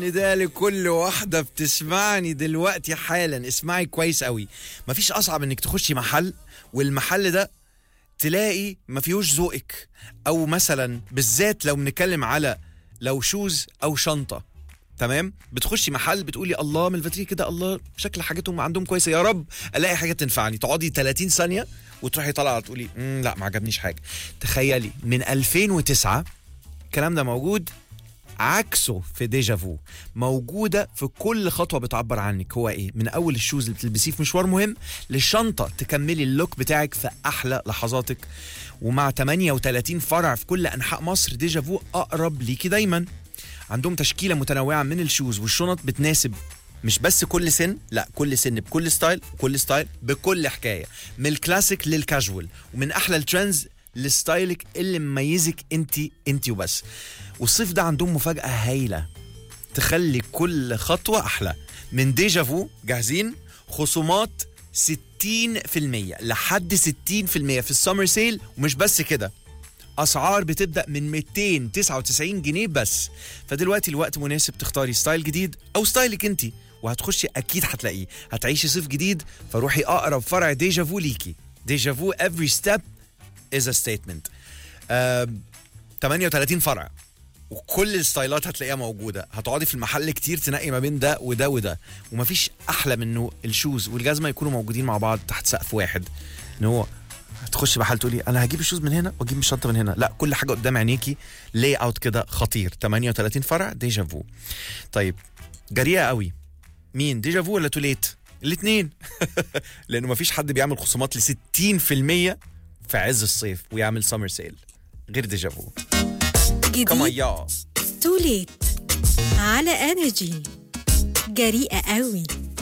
نداء لكل واحدة بتسمعني دلوقتي حالا اسمعي كويس قوي مفيش أصعب إنك تخشي محل والمحل ده تلاقي ما فيهوش ذوقك أو مثلا بالذات لو بنتكلم على لو شوز أو شنطة تمام بتخشي محل بتقولي الله من الفاترين كده الله شكل حاجتهم عندهم كويسه يا رب الاقي حاجه تنفعني تقعدي 30 ثانيه وتروحي طالعه تقولي "مم، لا ما عجبنيش حاجه تخيلي من 2009 الكلام ده موجود عكسه في ديجافو موجوده في كل خطوه بتعبر عنك هو ايه من اول الشوز اللي بتلبسيه في مشوار مهم للشنطه تكملي اللوك بتاعك في احلى لحظاتك ومع 38 فرع في كل انحاء مصر ديجافو اقرب ليكي دايما عندهم تشكيله متنوعه من الشوز والشنط بتناسب مش بس كل سن لا كل سن بكل ستايل وكل ستايل بكل حكايه من الكلاسيك للكاجوال ومن احلى الترندز لستايلك اللي مميزك انت انت وبس والصيف ده عندهم مفاجاه هايله تخلي كل خطوه احلى من ديجافو جاهزين خصومات 60% لحد 60% في السمر سيل ومش بس كده اسعار بتبدا من 299 جنيه بس فدلوقتي الوقت مناسب تختاري ستايل جديد او ستايلك انت وهتخشي اكيد هتلاقيه هتعيشي صيف جديد فروحي اقرب فرع ديجافو ليكي ديجافو every step is a statement آم، 38 فرع وكل الستايلات هتلاقيها موجوده هتقعدي في المحل كتير تنقي ما بين ده وده وده ومفيش احلى من انه الشوز والجزمه يكونوا موجودين مع بعض تحت سقف واحد ان هو هتخشي محل تقولي انا هجيب الشوز من هنا واجيب الشنطه من هنا لا كل حاجه قدام عينيكي لاي اوت كده خطير 38 فرع ديجافو طيب جريئه قوي مين ديجافو ولا توليت الاثنين لانه مفيش حد بيعمل خصومات ل 60% في عز الصيف ويعمل سمر سيل غير ديجافو كما جديد يا توليت على انرجي جريئة قوي